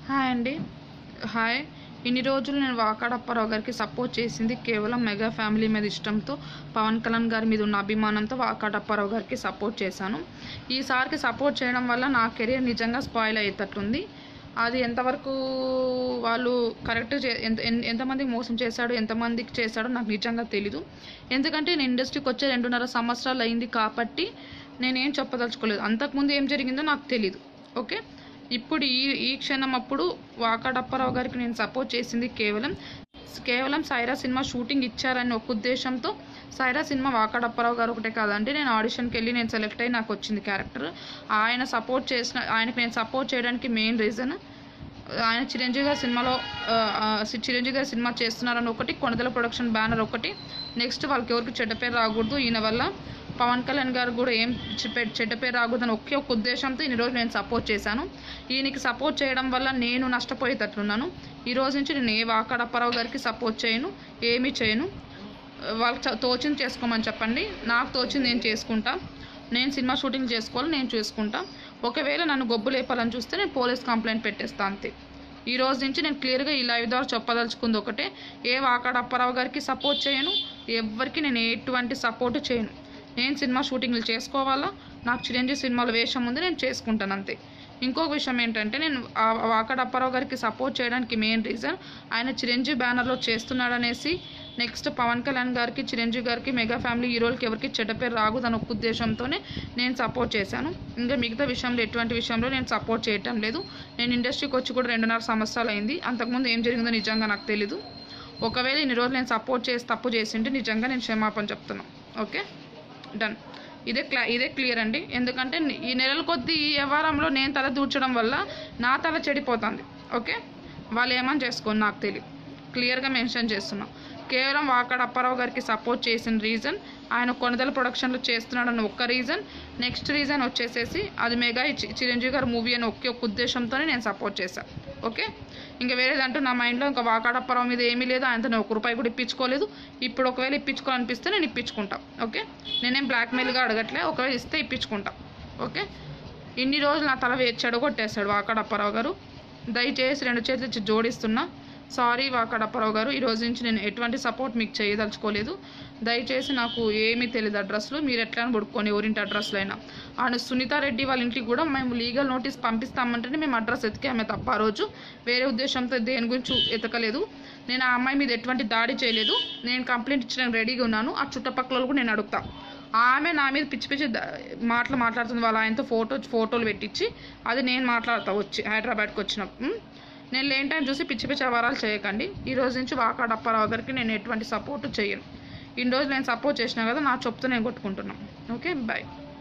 Hi అండి hi ఇన్ని రోజులు నేను వాకాడప్పారావు గారికి సపోర్ట్ చేసింది కేవలం మెగా ఫ్యామిలీ మీద ఇష్టంతో పవన్ కళ్యాణ్ గారి మీద ఉన్న అభిమానంతో వాకాడప్పారావు గారికి సపోర్ట్ చేశాను ఈసారికి సపోర్ట్ చేయడం వల్ల నా కెరీర్ నిజంగా స్పాయిల్ అయ్యేటట్టుంది అది ఎంతవరకు వాళ్ళు కరెక్ట్ చే ఎంత ఎన్- ఎంతమందికి మోసం చేశాడు ఎంతమందికి చేశాడో నాకు నిజంగా తెలీదు ఎందుకంటే నేను ఇండస్ట్రీకి వచ్చే రెండున్నర సంవత్సరాలు అయింది కాబట్టి నేనేం చెప్పదలుచుకోలేదు అంతకుముందు ఏం జరిగిందో నాకు తెలీదు ఓకే ఇప్పుడు ఈ ఈ క్షణం అప్పుడు వాకాడప్పారావు గారికి నేను సపోర్ట్ చేసింది కేవలం కేవలం సైరా సినిమా షూటింగ్ ఇచ్చారని ఒక ఉద్దేశంతో సైరా సినిమా వాకాడప్పారావు గారు ఒకటే కాదండి నేను ఆడిషన్కి వెళ్ళి నేను సెలెక్ట్ అయ్యి నాకు వచ్చింది క్యారెక్టర్ ఆయన సపోర్ట్ చేసిన ఆయనకి నేను సపోర్ట్ చేయడానికి మెయిన్ రీజన్ ఆయన చిరంజీవి గారి సినిమాలో ఆ, ఆ, చిరంజీవి గారి సినిమా చేస్తున్నారని ఒకటి కొనదల ప్రొడక్షన్ బ్యానర్ ఒకటి నెక్స్ట్ వాళ్ళకి ఎవరికి చెడ్డ పేరు రాకూడదు ఈయన వల్ల పవన్ కళ్యాణ్ గారు కూడా ఏం చె- చెడ్డ పేరు రాకూడదని ఒకే ఒక ఉద్దేశంతో ఈ రోజు నేను సపోర్ట్ చేశాను ఈయనకి సపోర్ట్ చేయడం వల్ల నేను నష్టపోయేటట్లున్నాను ఈ రోజు నుంచి నేను ఏ వాకాడప్పారావు గారికి సపోర్ట్ చేయను ఏమీ చేయను వాళ్ళకి చ- తోచింది చేసుకోమని చెప్పండి నాకు తోచింది నేను చేసుకుంటా నేను సినిమా షూటింగ్ చేసుకోవాలి నేను చేసుకుంటా ఒకవేళ నన్ను గొబ్బు లేపాలని చూస్తే నేను పోలీస్ కంప్లైంట్ పెట్టేస్తా అంతే ఈ రోజు నుంచి నేను క్లియర్గా ఈ లైవ్ ద్వారా చెప్పదలుచుకుంది ఒకటే ఏ వాకాడ అప్పారావు గారికి సపోర్ట్ చేయను ఎవరికి నేను ఎటువంటి సపోర్ట్ చేయను నేను సినిమా షూటింగ్లు చేసుకోవాలా నాకు చిరంజీవి సినిమాలో వేషం ఉంది నేను చేసుకుంటాను అంతే ఇంకొక విషయం ఏంటంటే నేను ఆ వాకాడ అప్పారావు గారికి సపోర్ట్ చేయడానికి మెయిన్ రీజన్ ఆయన చిరంజీవి బ్యానర్లో చేస్తున్నాడనేసి నెక్స్ట్ పవన్ కళ్యాణ్ గారికి చిరంజీవి గారికి మెగా ఫ్యామిలీ హీరోలకి ఎవరికి చెడ్డ పేరు రాకూడదని ఒక ఉద్దేశంతోనే నేను సపోర్ట్ చేశాను ఇంకా మిగతా విషయంలో ఎటువంటి విషయంలో నేను సపోర్ట్ చేయటం లేదు నేను ఇండస్ట్రీకి వచ్చి కూడా రెండున్నర సంవత్సరాలు అయింది అంతకుముందు ఏం జరిగిందో నిజంగా నాకు తెలీదు ఒకవేళ ఇన్ని రోజులు నేను సపోర్ట్ చేసి తప్పు చేసింటే నిజంగా నేను క్షమాపణ చెప్తున్నాను ఓకే డన్ ఇదే క్లా ఇదే క్లియర్ అండి ఎందుకంటే ఈ నెలల కొద్దీ ఈ వ్యవహారంలో నేను తల దూర్చడం వల్ల నా తల చెడిపోతుంది ఓకే వాళ్ళు ఏమని చేసుకోని నాకు తెలియదు క్లియర్గా మెన్షన్ చేస్తున్నాం కేవలం వాకాడ అప్పారావు గారికి సపోర్ట్ చేసిన రీజన్ ఆయన కొనదల ప్రొడక్షన్లో చేస్తున్నాడన్న ఒక్క రీజన్ నెక్స్ట్ రీజన్ వచ్చేసేసి అది మెగా చి- చిరంజీవి గారి మూవీ అని ఒకే ఒక ఉద్దేశంతోనే నేను సపోర్ట్ చేశాను ఓకే ఇంకా వేరేదంటూ నా మైండ్లో ఇంకా వాకాడప్పారావు మీద ఏమీ లేదు ఆయనతో నేను ఒక రూపాయి కూడా ఇప్పించుకోలేదు ఇప్పుడు ఒకవేళ ఇప్పించుకోవాలనిపిస్తే నేను ఇప్పించుకుంటా ఓకే నేనేం బ్లాక్మెయిల్గా అడగట్లే ఒకవేళ ఇస్తే ఇప్పించుకుంటా ఓకే ఇన్ని రోజులు నా తల వే- చెడగొట్టేశాడు వాకాడప్పారావు గారు దయచేసి రెండు చేతులు ఇచ్చి జోడిస్తున్నా సారీ వాకాడప్పారావు గారు ఈ రోజు నుంచి నేను ఎటువంటి సపోర్ట్ మీకు చేయదలుచుకోలేదు దయచేసి నాకు ఏమీ తెలియదు అడ్రస్లు మీరు ఎట్లా పడుకొని ఎవరింటి అడ్రస్లు అయినా అండ్ సునీతారెడ్డి వాళ్ళ ఇంటికి కూడా మేము లీగల్ నోటీస్ పంపిస్తామంటేనే మేము అడ్రస్ ఎతికామే తప్ప ఆ రోజు వేరే ఉద్దేశంతో దేని గురించి ఎతకలేదు నేను ఆ అమ్మాయి మీద ఎటువంటి దాడి చేయలేదు నేను కంప్లైంట్ ఇచ్చడానికి రెడీగా ఉన్నాను ఆ చుట్టుపక్కల వాళ్ళు కూడా నేను అడుగుతా ఆమె నా మీద పిచ్చి పిచ్చి ద- మాటలు మాట్లాడుతుంది వాళ్ళ ఆయనతో ఫోటో ఫోటోలు పెట్టించి అది నేను మాట్లాడతా వచ్చి హైదరాబాద్కి వచ్చినప్పుడు ఉం? నేను లేని టైం చూసి పిచ్చి పిచ్చి అవరాలు చేయకండి ఈ రోజు నుంచి వాకాడ అప్పారావు గారికి నేను ఎటువంటి సపోర్ట్ చేయను ఇన్ని రోజులు నేను సపోర్ట్ చేసినా కదా నా చెప్తూ నేను కొట్టుకుంటున్నాను ఓకే బాయ్